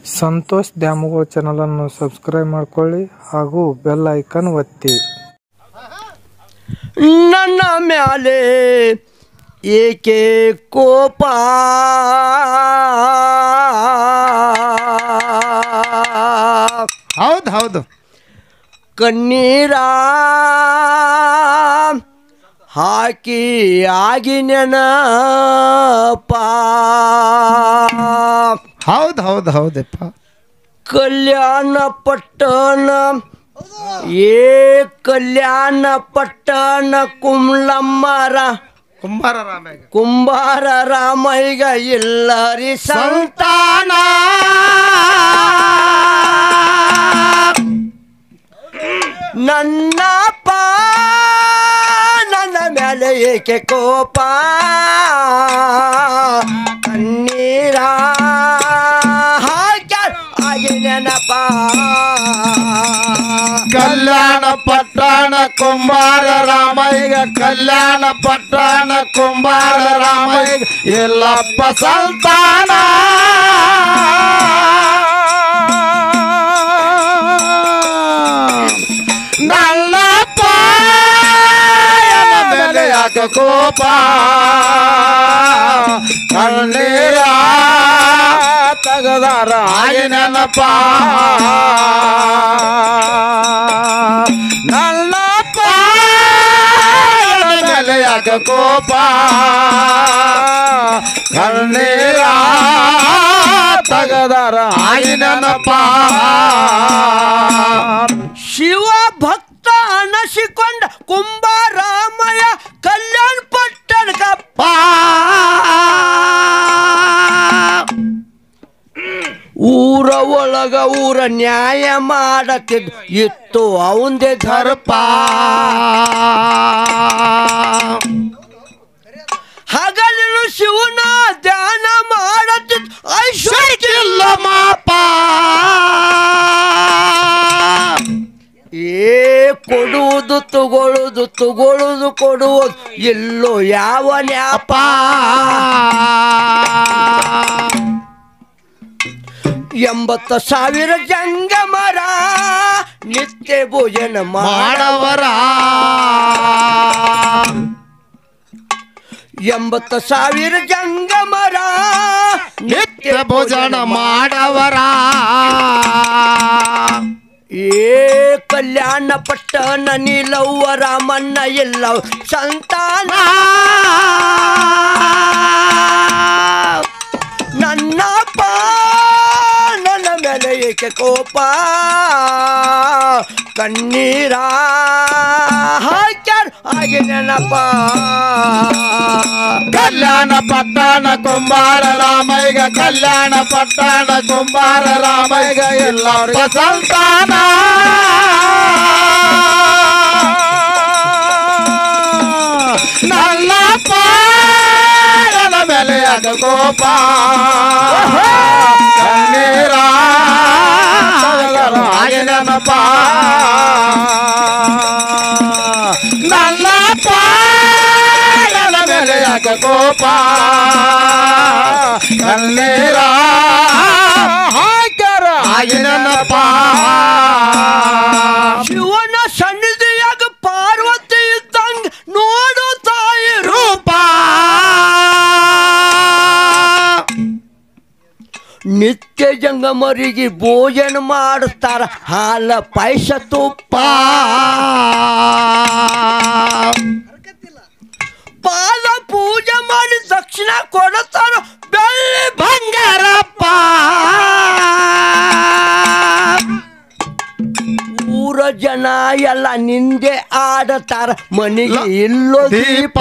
ಸಂತೋಷ್ ದ್ಯಾಮವ್ವ ಚಾನಲನ್ನು ಸಬ್ಸ್ಕ್ರೈಬ್ ಮಾಡ್ಕೊಳ್ಳಿ ಹಾಗೂ ಬೆಲ್ ಐಕನ್ ಒತ್ತಿ ನನ್ನ ಮ್ಯಾಲೆ ಏಕೆ ಕೋಪ ಹೌದು ಹೌದು ಕಣ್ಣೀರ ಹಾಕಿ ಆಗಿ ನೆನಪ ಹೌದು ಹೌದು ಹೌದಪ್ಪ ಕಲ್ಯಾಣ ಪಟ್ಟಣ ಏ ಕಲ್ಯಾಣ ಪಟ್ಟಣ ಕುಮ್ಲಮ್ಮರ ಕುಂಬಾರ ರಾಮೇಗ ಕುಂಬಾರ ರಾಮಯ್ಯ ಎಲ್ಲರಿ ಸಂತಾನ ನನ್ನಪ್ಪ ನನ್ನ ಮೇಲೆ ಏಕೆ ಕೋಪ ಕಣ್ಣೀರ ಹಾಕ್ಯಾರ ಹಾಗೆ ನೆನಪ ಕಲ್ಯಾಣ ಪಟ್ಟಣ ಕುಂಬಾರ ರಾಮಯ್ಯ ಕಲ್ಯಾಣ ಪಟ್ಟಣ ಕುಂಬಾರ ರಾಮಯ್ಯ ಎಲ್ಲಪ್ಪ ಸಂತಾನ ನನ್ನಪ್ಪ ಎನ್ನ ಮೇಲೆ ಯಾಕೆ ಕೋಪ ಕಣ್ಣೀರ ತಗದಾರ ಹಾಗೆ ನೆನಪ ನನ್ನಪ್ಪ ಎನ್ನ ಮೇಲೆ ಯಾಕೆ ಕೋಪ ಕಣ್ಣೀರ ತಗದಾರ ಹಾಗೆ ನೆನಪ ಶಿವ ಭಕ್ತ ಅನಸಿಕೊಂಡ ಕುಂಭರಾಮಯ್ಯ ಕಲ್ಯಾಣ ಪಟ್ಟಣಕಪ್ಪ ಊರ ಒಳಗ ಊರ ನ್ಯಾಯ ಮಾಡತಿದ್ ಇತ್ತು ಅವಂದೇ ಧರ್ಪ ಹಗಲಿನ ಶಿವನ ಧ್ಯಾನ ಮಾಡತಿದ್ ಐಶ್ವರ್ಯ ಇಲ್ಲ ಮಾಪ ಏ ಕೊಡುವುದು ತಗೊಳ್ಳುವುದು ತಗೊಳ್ಳುವುದು ಕೊಡುವುದು ಎಲ್ಲೋ ಯಾವ ನ್ಯಾಪ ಎಂಬತ್ತು ಸಾವಿರ ಜಂಗಮರ ನಿತ್ಯ ಭೋಜನ ಮಾಡವ ಮಾಡವರ ಎಂಬತ್ತು ಸಾವಿರ ಜಂಗಮರ ನಿತ್ಯ ಭೋಜನ ಮಾಡವರ ಏ ಕಲ್ಯಾಣ ಪಟ್ಟಣ ನಿಲವ್ವ ರಾಮಣ್ಣ ಎಲ್ಲ ಸಂತಾನ ನನ್ನಪ್ಪ ನನ್ನ ಮೇಲೆ ಏಕೆ ಕೋಪ ಕಣ್ಣೀರ ಹಾಕ್ಯಾರ ಹಾಗೆ ನೆನಪ ಕಲ್ಯಾಣ ಪಟ್ಟಣ ಕುಂಬಾರ ರಾಮಯ್ಯ ಕಲ್ಯಾಣ ಪಟ್ಟಣ ಕುಂಬಾರ ರಾಮಯ್ಯ ಎಲ್ಲರ ಸಂತಾನ ನನ್ನಪ್ಪ ನನ್ನ ಮೇಲೆ ಯಾಕ ಕೋಪ ಕಣ್ಣೀರ ಹಾಗೆ ನೆನಪ ನನ್ನಪ್ಪ ನನ್ನ ಮೇಲೆ ಯಾಕ ಕೋಪ ಕಣ್ಣೀರ ಹಾಕ್ಯಾರ ಹಾಗೆ ನೆನಪ ಶಿವನ ಸನ್ನಿಧಿಯಾಗ ಪಾರ್ವತಿ ಇದ್ದಂಗ ನೋಡು ತಾಯಿ ರೂಪ ನಿತ್ಯ ಜಂಗಮರಿಗೆ ಭೋಜನ ಮಾಡಿಸ್ತಾರ ಹಾಲ ಪಾಯಸ ತುಪ್ಪ ಪಾದ ಪೂಜೆ ಮಾಡಿ ದಕ್ಷಿಣ ಕೊಡುತ್ತಾರ ಬೆಳ್ಳಿ ಬಂಗಾರಪ್ಪ ಊರ ಜನ ಎಲ್ಲ ನಿಂದೆ ಆಡತಾರ ಮನೆಗೆ ಇಲ್ಲೋ ದೀಪ ದೀಪ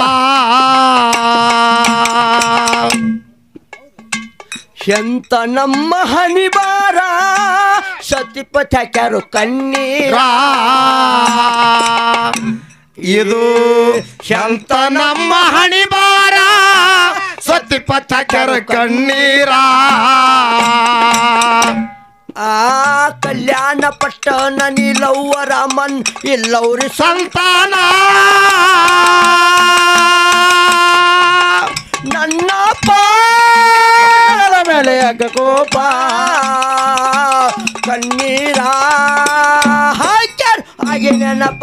ಎಂತ ನಮ್ಮ ಹನಿಬಾರ ಸತಿಪಥ ಹಾಕ್ಯಾರು ಕಣ್ಣೀರ ಇದು ಶಂತ ನಮ್ಮ ಹಣಿಬಾರ ಸತ್ತಿ ಪಥಕರ ಕಣ್ಣೀರ ಆ ಕಲ್ಯಾಣ ಪಟ್ಟಣ ನಿಲವ್ವ ರಾಮನ್ ಇಲ್ಲವ್ರಿ ಸಂತಾನ ನನ್ನ ಮೇಲೆ ಯಾಕ ಕೋಪ ಕಣ್ಣೀರ ಹಾಕ್ಯಾರ ಹಾಗೆ ನೆನಪ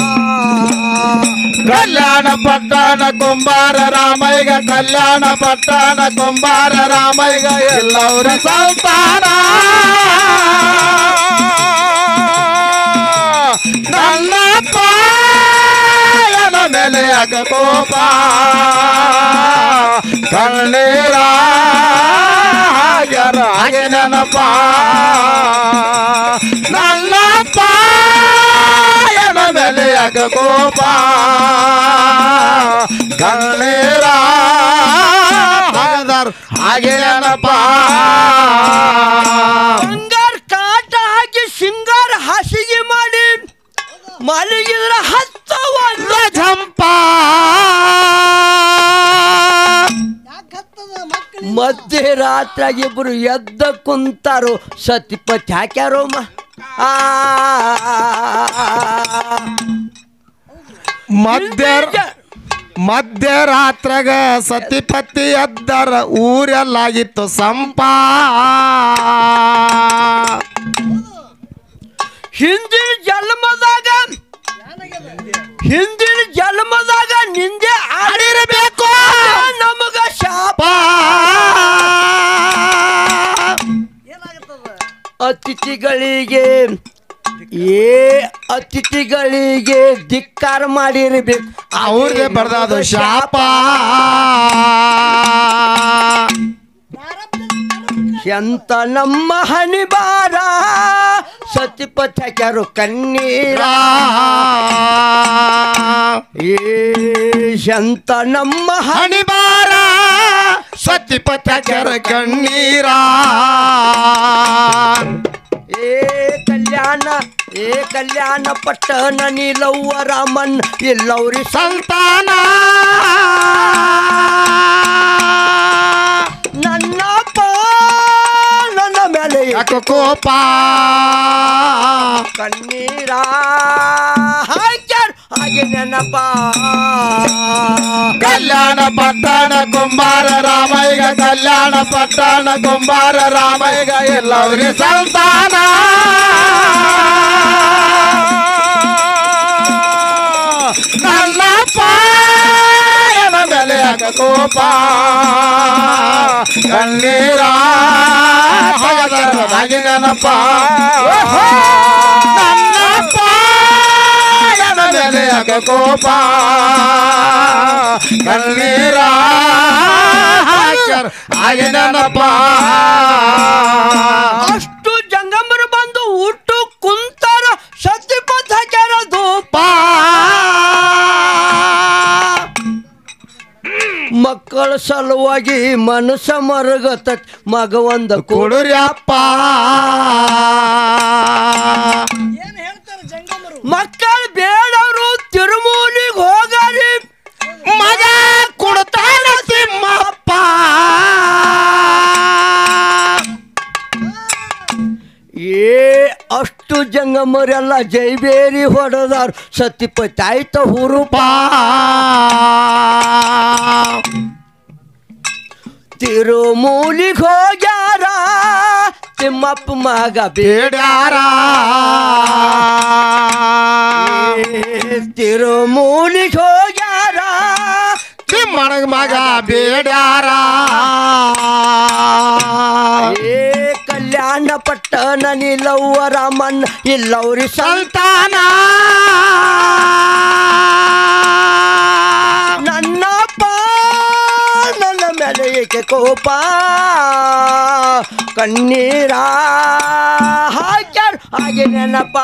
ಕಲ್ಯಾಣ ಪಟ್ಟಣ ಕುಂಬಾರ ರಾಮಯ್ಯ ಕಲ್ಯಾಣ ಪಟ್ಟಣ ಕುಂಬಾರ ರಾಮಯ್ಯ ಎಲ್ಲವರ ಸಂತಾನ ನನ್ನ ಪಾಯನ ಮೇಲೆ ಯಾಕ ಕೋಪ ಕಣ್ಣೀರ ಹಾಗ್ಯಾರ ಹಾಗೆ ನೆನಪ ನನ್ನ ಪಾಯನ ಮೇಲೆ ಯಾಕ ಕೋಪ ಕಣ್ಣೀರ ಹಾಗದಾರ ಹಾಗೆ ನೆನಪ ಬಂಗಾರ ಕಾಟ ಹಾಕಿ ಸಿಂಗಾರ ಹಾಸಿಗೆ ಮಾಡಿ ಮಲಗಿದ್ರ ಹತ್ತು ವರ್ಷ ಜಂಪ ಮಧ್ಯರಾತ್ರಾಗ ಇಬ್ರು ಎದ್ದ ಕುಂತಾರು ಸತಿಪತಿ ಹಾಕ್ಯಾರೋ ಮ ಆ ಮಧ್ಯ ಮಧ್ಯರಾತ್ರಾಗ ಸತಿಪತಿ ಎದ್ದರ ಊರೆಲ್ಲಾಗಿತ್ತು ಸಂಪ ಹಿಂದಿನ ಜನ್ಮದಾಗ ಹಿಂದಿನ ಜನ್ಮದಾಗ ನಿಂದೆ ಆಡಿರಬೇಕು ನಮಗ ಶಾಪ ಅತಿಥಿಗಳಿಗೆ ಏ ಅತಿಥಿಗಳಿಗೆ ಧಿಕ್ಕಾರ ಮಾಡಿರ್ಬೇಕು ಅವ್ರಿಗೆ ಬರ್ದದು ಶಾಪ ಎಂತ ನಮ್ಮ ಹಣಿ ಬಾರ ಸತಿಪಥ ಹಾಕ್ಯಾರು ಕಣ್ಣೀರ ಏ ಎಂತ ನಮ್ಮ ಹಣಿ ಹಣಿಬಾರ ಸತಿಪತ್ಯರ ಕಣ್ಣೀರ ಏ ಕಲ್ಯಾಣ ಏ ಕಲ್ಯಾಣ ಪಟ್ಟಣ ನೀಲವ್ವ ರಾಮನ್ ಇಲ್ಲವ್ರಿ ಸಂತಾನ ನನ್ನ ನನ್ನ ಮೇಲೆ ಯಾಕ ಕೋಪ ಕಣ್ಣೀರ ಹಾಕ್ಯಾರ ಹಾಗೆ ನೆನಪ ಕಲ್ಯಾಣ ಪಟ್ಟಣ ಕುಂಬಾರ ರಾಮಯ್ಯ ಕಲ್ಯಾಣ ಪಟ್ಟಣ ಕುಂಬಾರ ರಾಮಯ್ಯ ಎಲ್ಲವ್ರಿ ಸಂತಾನ ನನ್ನ ಪಾಯನ ಮೇಲೆ ಯಾಕ ಕೋಪ ಕಣ್ಣೀರ ಹಾಗೆ ನೆನಪ ನನ್ನ ಪಾಯನ ಮೇಲೆ ಯಾಕ ಕೋಪ ಕಣ್ಣೀರ ಹಾಕ್ಯಾರ ಹಾಗೆ ನೆನಪ ಅಷ್ಟು ಜಂಗಮರು ಬಂದು ಊಟ ಕುಂತಾರ ಸತಿಪಥ ಹಾಕ್ಯಾರ ಧೂಪ ಮಕ್ಕಳ ಸಲುವಾಗಿ ಮನಸ್ಸ ಮರಗತ ಮಗ ಒಂದ ಕೊಡುರ್ಯಪ್ಪ ಮಕ್ಕಳು ಬೇಡವರು ತಿರುಮೂಲಿಗೆ ಹೋಗಾರಿ ಮಗ ಕೊಡ್ತಾನ ತಿಮ್ಮಪ್ಪ ಏ ಅಷ್ಟು ಜಂಗಮರೆಲ್ಲ ಜೈಬೇರಿ ಹೊಡೆದಾರು ಸತಿಪತಿ ಆಯ್ತ ಹುರುಪ ತಿರುಮೂಲಿಗೆ ಹೋಗ್ಯಾರ ತಿಮ್ಮಪ್ಪ ಮಗ ಬೇಡ್ಯಾರ ತಿರುಮೂಲಿಗೆ ಹೋಗ್ಯಾರ ತಿಮ್ಮಣಗ ಮಗ ಬೇಡ್ಯಾರ ಏ ಕಲ್ಯಾಣ ಪಟ್ಟಣ ನಿಲ್ಲವ್ವ ರಾಮನ್ ಇಲ್ಲವ್ರಿ ಸಂತಾನ ನನ್ನ ನನ್ನ ಮೇಲೆ ಏಕೆ ಕೋಪ ಕಣ್ಣೀರ ಹಾಕ್ಯಾರ ಹಾಗೆ ನೆನಪ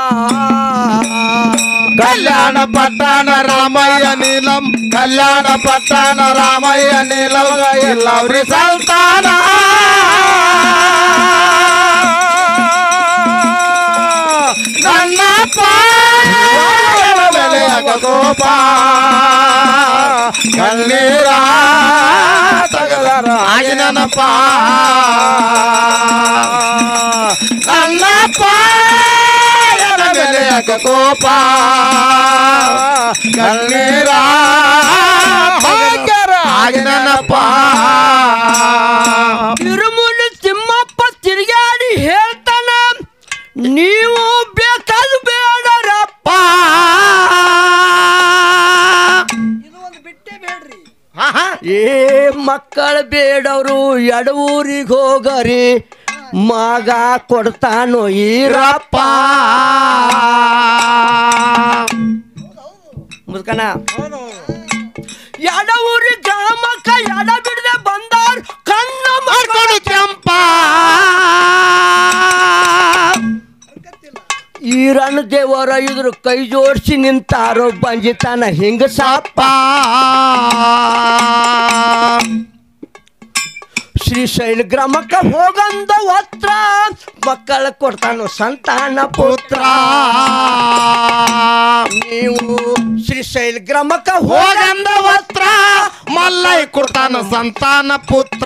ಕಲ್ಯಾಣ ಪಟ್ಟಣ ರಾಮಯ್ಯ ನೀಲಂ ಕಲ್ಯಾಣ ಪಟ್ಟಣ ರಾಮಯ್ಯ ನೀಲಂ ಎಲ್ಲವ್ರಿ ಸಂತಾನ ನನ್ನ ಪಾಯನ ಮೇಲೆ ಯಾಕ ಕೋಪ ಕಣ್ಣೀರ ತಗದಾರ ಆಗಿ ನೆನಪ ನನ್ನ ಪಾಯನ ಮೇಲೆ ಯಾಕ ಕೋಪ ಕಣ್ಣೀರ ತಗದಾರ ಆಗಿ ನೆನಪ ತಿರುಮುಲಿ ತಿಮ್ಮಪ್ಪ ತಿರುಗಾಡಿ ಹೇಳ್ತಾನ ಮಕ್ಕಳು ಬೇಡವರು ಎಡವೂರಿಗೆ ಹೋಗರಿ ಮಗ ಕೊಡ್ತಾನೋ ಈರಪ್ಪ ಮುದ್ಕನ ಎಡವೂರಿ ಗ್ರಾಮಕ್ಕ ಎಡ ಬಿಡದೆ ಬಂದಾರ ಕಣ್ಣ ಮಾಡ್ಕೊಂಡು ಕೆಂಪ ಈರಣ್ಣ ದೇವರ ಇದ್ರ ಕೈ ಜೋಡಿಸಿ ನಿಂತಾರೋ ಬಂಜಿತಾನ ಹಿಂಗ ಸಾಪ ಶ್ರೀಶೈಲ ಗ್ರಾಮಕ್ಕ ಹೋಗಂದ ಒತ್ರ ಮಕ್ಕಳ ಕೊಡ್ತಾನೋ ಸಂತಾನ ಪುತ್ರ ನೀವು ಶ್ರೀಶೈಲ ಗ್ರಾಮಕ್ಕ ಹೋಗ ಹೋಗಂದ ವಸ್ತ್ರ ಮಲ್ಲೈ ಕೊಡ್ತಾನ ಸಂತಾನ ಪುತ್ರ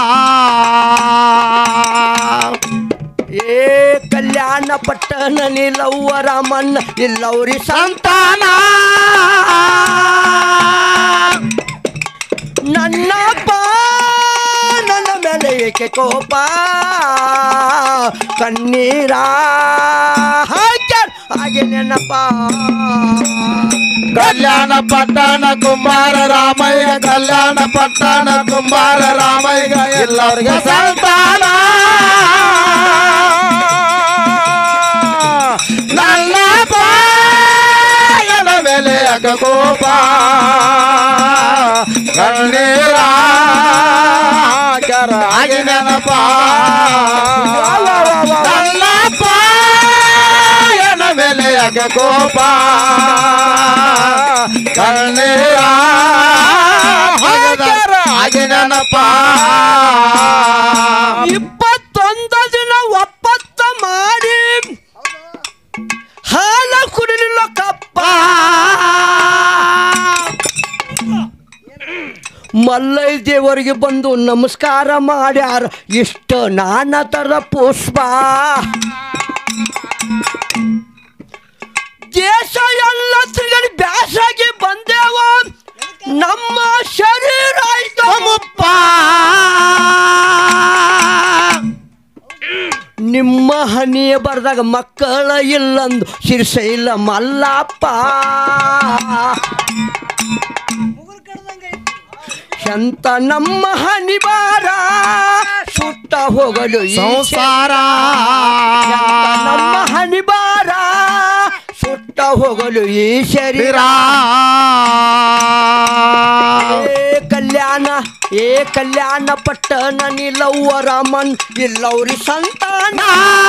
ಏ ಕಲ್ಯಾಣ ಪಟ್ಟಣ ನಿಲ್ಲವ್ವ ರಾಮಣ್ಣ ಇಲ್ಲವ್ರಿ ಸಂತ ಸಂತಾನ ನನ್ನ ನನ್ನ ಮೇಲೆ ಏಕೆ ಕೋಪ ಕಣ್ಣೀರ ಹಾಕ್ಯಾರ ಹಾಗೆ ನೆನಪ ಕಲ್ಯಾಣ ಪಟ್ಟಣ ಕುಮಾರ ರಾಮಯ್ಯ ಕಲ್ಯಾಣ ಪಟ್ಟಣ ಕುಮಾರ ರಾಮಯ್ಯ ಎಲ್ಲರಿಗೆ ಸಂತಾನ ನನ್ನ ಬಾಯನ ಮೇಲೆ ಯಾಕ ಕೋಪ ಕಣ್ಣೀರ ಹಾಕ್ಯಾರ ಹಾಗೆ ನೆನಪ ನನ್ನ ಬಾಯನ ಮೇಲೆ ಯಾಕೆ ಕೋಪ ಕಣ್ಣೀರ ಹಾಕ್ಯಾರ ಹಾಗೆ ನೆನಪ ಇಪ್ಪತ್ತೊಂದು ದಿನ ಒಪ್ಪತ್ತ ಮಾಡಿ ಹಾಲ ಕುಡಿಲಿಲ್ಲ ಕಪ್ಪ ಮಲ್ಲೈ ದೇವರಿಗೆ ಬಂದು ನಮಸ್ಕಾರ ಮಾಡ್ಯಾರ ಇಷ್ಟ ನಾನಾ ಥರ ಪುಷ್ಪ ದೇಶ ಎಲ್ಲ ತಿರುಗಡಿ ಬ್ಯಾಸಾಗಿ ಬಂದೇವ ನಮ್ಮ ಶರೀರ ಆಯ್ತು ಮುಪ್ಪ ನಿಮ್ಮ ಹನಿಯ ಬರ್ದಾಗ ಮಕ್ಕಳ ಇಲ್ಲಂದು ಶಿರ್ಸೈಲ ಮಲ್ಲಪ್ಪ ಎಂತ ನಮ್ಮ ಹನಿ ಬಾರ ಸುಟ್ಟ ಹೋಗಲು ಈ ಸಂಸಾರ ಎಂತ ನಮ್ಮ ಹನಿ ಬಾರ ಸುಟ್ಟ ಹೋಗಲು ಈ ಶರೀರ ಏ ಕಲ್ಯಾಣ ಏ ಕಲ್ಯಾಣ ಪಟ್ಟಣ ನಿಲ್ಲವ್ವ ರಾಮನ್ ಇಲ್ಲವ್ರಿ ಸಂತಾನ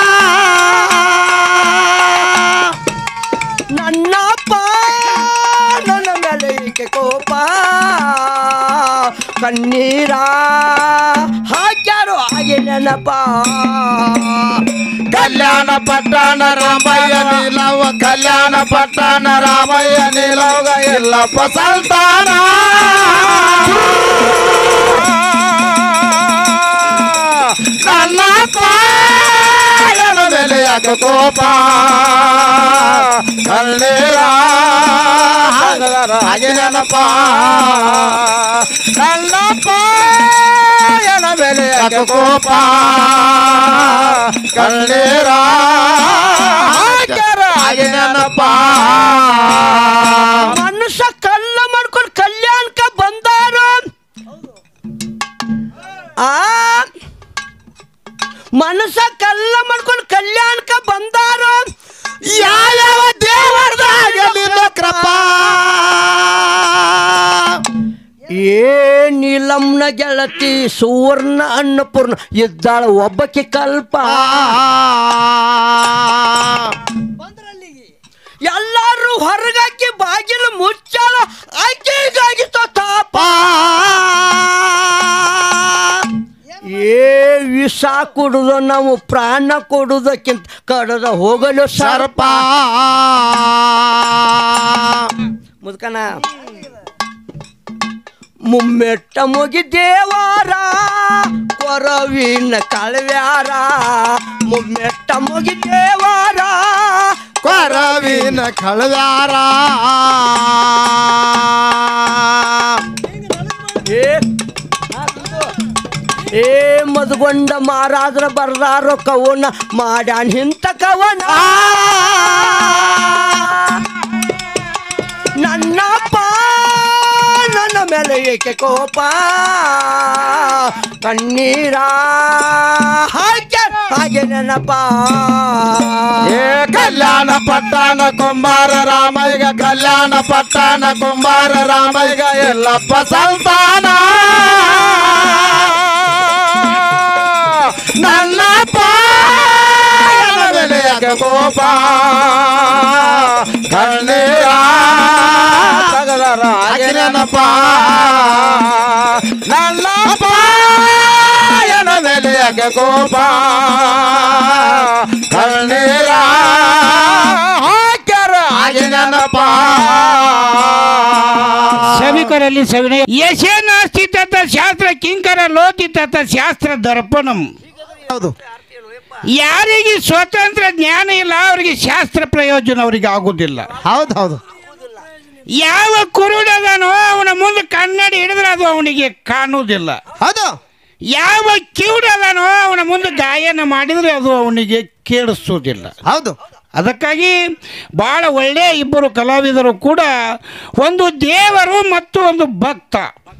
ನನ್ನಪ್ಪ ನನ್ನ ಮೇಲೆ ಏಕೆ ಕೋಪ ಕಣ್ಣೀರ ಹಾಕ್ಯಾರೋ ಹಾಗೆ ನೆನಪ ಕಲ್ಯಾಣ ಪಟ್ಟಣ ರಾಮಯ್ಯ ನೀಲವ ಕಲ್ಯಾಣ ಪಟ್ಟಣ ರಾಮಯ್ಯ ನೀಲವ ಎಲ್ಲಪ್ಪ ಸಂತಾನ ನನ್ನ ಕಾಯನ ಮೇಲೆ ಯಾಕೆ ಕೋಪ ಕಣ್ಣೀರ ಹಾಗೆ ನೆನಪ ನನ್ನ ಕಾಯನ ಮೇಲೆ ಯಾಕೆ ಕೋಪ ಕಣ್ಣೀರ ಹಾಕ್ಯಾರ ಹಾಗೆ ನೆನಪ ಮನುಷ್ಯ ಕಲ್ಲ ಮಾಡ್ಕೊಂಡು ಕಲ್ಯಾಣಕ್ಕೆ ಬಂದಾರ ಆ ಮನುಷ್ಯ ಕಲ್ಲ ಮಾಡ್ಕೊಂಡು ಕಲ್ಯಾಣಕ್ಕೆ ಬಂದಾರ ಯಾವ್ಯಾವ ದೇವರದಾಗ ನಿನ್ನ ಕೃಪ ಏ ನೀಲಮ್ನ ಗೆಳತಿ ಸುವರ್ಣ ಅನ್ನಪೂರ್ಣ ಇದ್ದಾಳ ಒಬ್ಬಕ್ಕೆ ಕಲ್ಪ ಎಲ್ಲಾರು ಹೊರಗಾಕಿ ಬಾಗಿಲು ಮುಚ್ಚಾಳ ಆಕೆಗಾಗಿತ್ತು ತಾಪ ಏ ವಿಷ ಕುಡುದು ನಾವು ಪ್ರಾಣ ಕೊಡುವುದಕ್ಕಿಂತ ಕಡದ ಹೋಗಲು ಸರ್ಪ ಸರ್ಪ ಮುದ್ಕನ ಮುಮ್ಮೆಟ್ಟ ಮುಗಿ ದೇವಾರ ಕೊರವಿನ ಕಳವ್ಯಾರ ಮುಮ್ಮೆಟ್ಟ ಮುಗಿ ದೇವಾರ ಕೊರವಿನ ಕಳವ್ಯಾರ ಏ ಏ ಮದುಗೊಂಡ ಮಾರಾದ್ರ ಬರ್ದಾರೋ ಕವನ ಮಾಡ್ಯಾನ್ ಹಿಂತ ಕವನ ನನ್ನಪ್ಪ ನನ್ನ ಮೇಲೆ ಏಕೆ ಕೋಪ ಕಣ್ಣೀರ ಹಾಗೆ ಹಾಗೆ ನೆನಪ ಏ ಕಲ್ಯಾಣ ಪಟ್ಟಣ ಕುಂಬಾರ ರಾಮಯ್ಯ ಕಲ್ಯಾಣ ಪಟ್ಟಣ ಕುಂಬಾರ ರಾಮಯ್ಯ ಎಲ್ಲಪ್ಪ ಸಂತಾನ ನನ್ನ ಪಾಯನ ಬೆಲೆಯಕ ಕೋಪ ಕಣ್ಣೀರ ನೆನಪ ನನ್ನ ಪಾಯನ ಬೆಲೆಯಕ ಕೋಪ ಕಣ್ಣೀರ ಹಾಕ್ಯಾರ ಹಾಗೆ ನೆನಪ ಸಭಿಕರಲ್ಲಿ ಸವಿನಯ ಯಶೇ ನಾಸ್ತಿ ತತ್ತ ಶಾಸ್ತ್ರ ಕಿಂಕರ ಲೋತಿ ತತ್ತ ಶಾಸ್ತ್ರ ದರ್ಪಣಂ ಹೌದು ಯಾರಿಗೆ ಸ್ವತಂತ್ರ ಜ್ಞಾನ ಇಲ್ಲ ಅವರಿಗೆ ಶಾಸ್ತ್ರ ಪ್ರಯೋಜನ ಅವರಿಗೆ ಆಗುವುದಿಲ್ಲ ಹೌದು ಹೌದು ಯಾವ ಕುರುಡದನೋ ಅವನ ಮುಂದೆ ಕನ್ನಡಿ ಹಿಡಿದ್ರೆ ಅದು ಅವನಿಗೆ ಕಾಣುವುದಿಲ್ಲ ಹೌದು ಯಾವ ಕಿವುಡದನೋ ಅವನ ಮುಂದೆ ಗಾಯನ ಮಾಡಿದರೆ ಅದು ಅವನಿಗೆ ಕೇಳಿಸುವುದಿಲ್ಲ ಹೌದು ಅದಕ್ಕಾಗಿ ಭಾಳ ಒಳ್ಳೆಯ ಇಬ್ಬರು ಕಲಾವಿದರು ಕೂಡ ಒಂದು ದೇವರು ಮತ್ತು ಒಂದು ಭಕ್ತ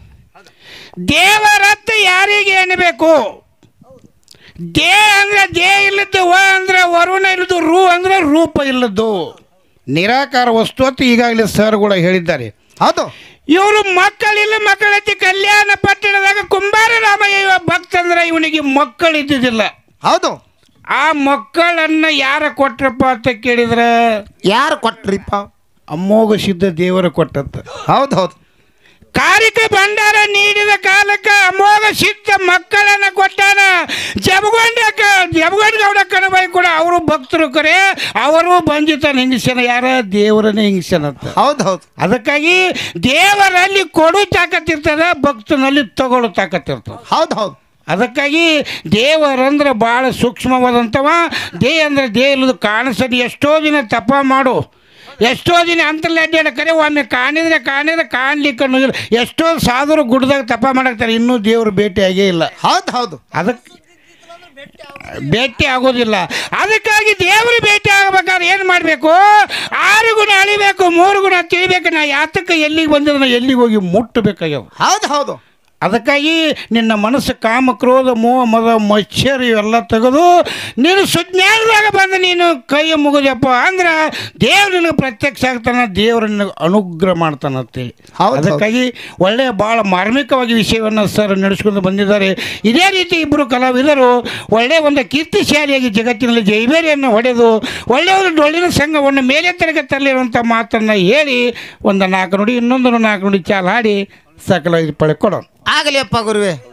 ದೇವರತ್ತ ಯಾರಿಗೆ ಎನ್ನಬೇಕು ದೇ ಅಂದ್ರೆ ದೇ ಇಲ್ಲದ್ದು ವ ಅಂದ್ರೆ ವರುಣ ಇಲ್ಲದ್ದು ರು ಅಂದ್ರೆ ರೂಪ ಇಲ್ಲದ್ದು ನಿರಾಕಾರ ವಸ್ತು ಅಂತ ಈಗಾಗಲೇ ಸರ್ಗಳು ಹೇಳಿದ್ದಾರೆ ಹೌದು ಇವರು ಮಕ್ಕಳಿಲ್ಲ ಮಕ್ಕಳತ್ತಿ ಕಲ್ಯಾಣ ಪಟ್ಟಣದಾಗ ಕುಂಬಾರ ರಾಮಯ್ಯ ಇವ ಭಕ್ತ ಅಂದ್ರೆ ಇವನಿಗೆ ಮಕ್ಕಳು ಇದ್ದಿದ್ದಿಲ್ಲ ಹೌದು ಆ ಮಕ್ಕಳನ್ನ ಯಾರ ಕೊಟ್ರಪ್ಪ ಅಂತ ಕೇಳಿದ್ರೆ ಯಾರು ಕೊಟ್ರಿಪ್ಪ ಅಮೋಘ ಸಿದ್ಧ ದೇವರ ಕೊಟ್ಟಂತ ಹೌದು ಹೌದು ಕಾರಿಕ ಭಂಡಾರ ನೀಡಿದ ಕಾಲಕ್ಕೆ ಅಮೋಘ ಸಿದ್ಧ ಮಕ್ಕಳನ್ನ ಕೊಟ್ಟಾನ ಜಬಗೊಂಡ ಜಬಗೊಂಡ ಗೌಡ ಕಣಬಾಯಿ ಕೂಡ ಅವರು ಭಕ್ತರು ಕರೆ ಅವರು ಬಂಜಿತನ ಹಿಂಗಿಸ್ಯಾನ ಯಾರ ದೇವರನ್ನೇ ಹಿಂಗಿಸ್ಯಾನಂತ ಹೌದು ಹೌದು ಅದಕ್ಕಾಗಿ ದೇವರಲ್ಲಿ ಕೊಡು ತಾಕತ್ತಿರ್ತದ ಭಕ್ತನಲ್ಲಿ ತಗೊಳ್ಳೋ ತಾಕತ್ತಿರ್ತದ ಹೌದು ಹೌದು ಅದಕ್ಕಾಗಿ ದೇವರಂದ್ರೆ ಭಾಳ ಸೂಕ್ಷ್ಮವಾದಂಥವ ದೇ ಅಂದ್ರೆ ದೇ ಇಲ್ಲದು ಕಾಣಿಸೋದು ಎಷ್ಟೋ ದಿನ ತಪ ಮಾಡು ಎಷ್ಟೋ ದಿನ ಅಂತಲ್ಲಿ ಅಡ್ಡಾಡ ಕರೆ ಒಮ್ಮೆ ಕಾಣಿದ್ರೆ ಕಾಣಿದ್ರೆ ಕಾಣ್ಲಿಕ್ಕೆ ಅನ್ನೋದಿಲ್ಲ ಎಷ್ಟೋ ಸಾಧುರು ಗುಡ್ದಾಗ ತಪ ಮಾಡಾಕ್ತಾರೆ ಇನ್ನೂ ದೇವರು ಭೇಟಿಯಾಗೇ ಇಲ್ಲ ಹೌದು ಹೌದು ಅದಕ್ಕೆ ಭೇಟಿ ಆಗೋದಿಲ್ಲ ಅದಕ್ಕಾಗಿ ದೇವರು ಭೇಟಿ ಆಗಬೇಕಾದ್ರೆ ಏನು ಮಾಡಬೇಕು ಆರು ಗುಣ ಅಳಿಬೇಕು ಮೂರು ಗುಣ ತಿಳಿಬೇಕು ನಾ ಯಾತಕ್ಕೆ ಎಲ್ಲಿಗೆ ಬಂದಿದ್ರೆ ನಾ ಎಲ್ಲಿಗೆ ಹೋಗಿ ಮುಟ್ಟಬೇಕಾಗ್ಯವ ಹೌದು ಹೌದು ಅದಕ್ಕಾಗಿ ನಿನ್ನ ಮನಸ್ಸು ಕಾಮ ಕ್ರೋಧ ಮೋಹ ಮದ ಮತ್ಸರ ಇವೆಲ್ಲ ತೆಗೆದು ನೀನು ಸುಜ್ಞಾನದಾಗ ಬಂದು ನೀನು ಕೈ ಮುಗಿದಪ್ಪ ಅಂದ್ರೆ ದೇವ್ರು ನಿನಗೆ ಪ್ರತ್ಯಕ್ಷ ಆಗ್ತಾನ ದೇವ್ರು ನಿನಗೆ ಅನುಗ್ರಹ ಮಾಡ್ತಾನಂತೇಳಿ ಹೌದು. ಅದಕ್ಕಾಗಿ ಒಳ್ಳೆಯ ಭಾಳ ಮಾರ್ಮಿಕವಾಗಿ ವಿಷಯವನ್ನು ಸರ್ ನಡೆಸ್ಕೊಂಡು ಬಂದಿದ್ದಾರೆ ಇದೇ ರೀತಿ ಇಬ್ಬರು ಕಲಾವಿದರು ಒಳ್ಳೆಯ ಒಂದು ಕೀರ್ತಿಶಾಲಿಯಾಗಿ ಜಗತ್ತಿನಲ್ಲಿ ಜೈಬೇರಿಯನ್ನು ಹೊಡೆದು ಒಳ್ಳೆಯ ಒಂದು ಡೊಳ್ಳಿನ ಸಂಘವನ್ನು ಮೇಲೆತ್ತರಕ್ಕೆ ತರಲಿರುವಂಥ ಮಾತನ್ನು ಹೇಳಿ ಒಂದು ನಾಲ್ಕು ನುಡಿ ಇನ್ನೊಂದು ನಾಲ್ಕು ನುಡಿ ಚಾಲ್ ಹಾಡಿ ಸಕಲ ಇದು ಪಡ್ಕೊಡೋಣ ಆಗಲಿ ಅಪ್ಪ ಗುರುವೆ